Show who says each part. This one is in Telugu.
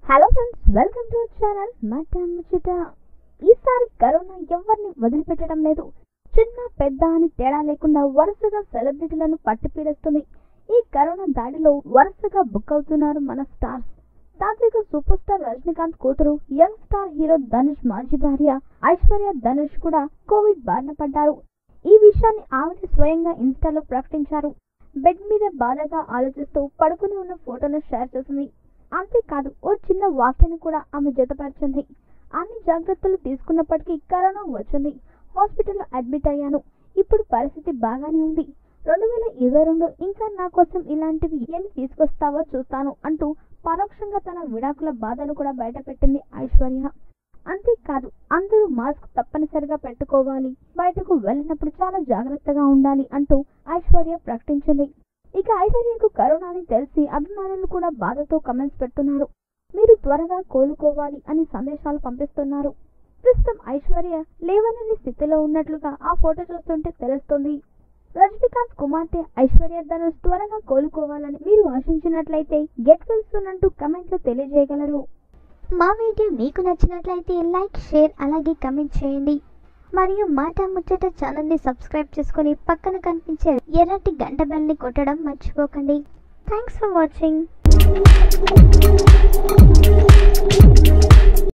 Speaker 1: hello friends welcome to channel Maata Muchata ఈసారి కరోనా ఎవరిని వదిలిపెట్టడం లేదు చిన్న పెద్ద అని తేడా లేకుండా వరుసగా సెలబ్రిటీలను పట్టిపీడేస్తుంది ఈ కరోనా దాడిలో వరుసగా బుక్ అవుతున్నారు మన స్టార్స్ తాంత్రిక సూపర్ స్టార్ రజనీకాంత్ కూతురు యంగ్ స్టార్ హీరో ధనుష్ మాజీ భార్య ఐశ్వర్య ధనుష్ కూడా కోవిడ్ బారిన పడ్డారు ఈ విషయాన్ని ఆవిడ స్వయంగా ఇన్స్టాలో ప్రకటించారు బెడ్ మీద బాధగా ఆలోచిస్తూ పడుకుని ఉన్న ఫోటోను షేర్ చేసింది అంతేకాదు ఓ చిన్న వాక్యాన్ని కూడా ఆమె జతపరిచింది అన్ని జాగ్రత్తలు తీసుకున్నప్పటికీ కరోనా వచ్చింది హాస్పిటల్లో అడ్మిట్ అయ్యాను ఇప్పుడు పరిస్థితి బాగానే ఉంది రెండు వేల ఇరవై రెండు ఇంకా నా కోసం ఇలాంటివి ఏమి తీసుకొస్తావో చూస్తాను అంటూ పరోక్షంగా తన విడాకుల బాధను కూడా బయటపెట్టింది ఐశ్వర్య అంతేకాదు అందరూ మాస్క్ తప్పనిసరిగా పెట్టుకోవాలి బయటకు వెళ్ళినప్పుడు చాలా జాగ్రత్తగా ఉండాలి అంటూ ఐశ్వర్య ప్రకటించింది ఇక ఐశ్వర్యకు కరోనాని తెలిసి అభిమానులు కూడా బాధతో కమెంట్స్ పెడుతున్నారు మీరు త్వరగా కోలుకోవాలి అని సందేశాలు పంపిస్తున్నారు ప్రస్తుతం ఐశ్వర్య లేవనని స్థితిలో ఉన్నట్లుగా ఆ ఫోటో చూస్తుంటే తెలుస్తుంది రజనీకాంత్ కుమార్తె ఐశ్వర్య ధనుష్ త్వరగా కోలుకోవాలని మీరు ఆశించినట్లయితే గెట్ వెల్సూన్ అంటూ కమెంట్లో తెలియజేయగలరు
Speaker 2: మా వీడియో మీకు నచ్చినట్లయితే లైక్ షేర్ అలాగే కమెంట్ చేయండి మరియు మాట ముచ్చట ఛానల్ని సబ్స్క్రైబ్ చేసుకొని పక్కన కనిపించే ఎర్రటి గంట బెల్ని కొట్టడం మర్చిపోకండి థ్యాంక్స్ ఫర్ వాచింగ్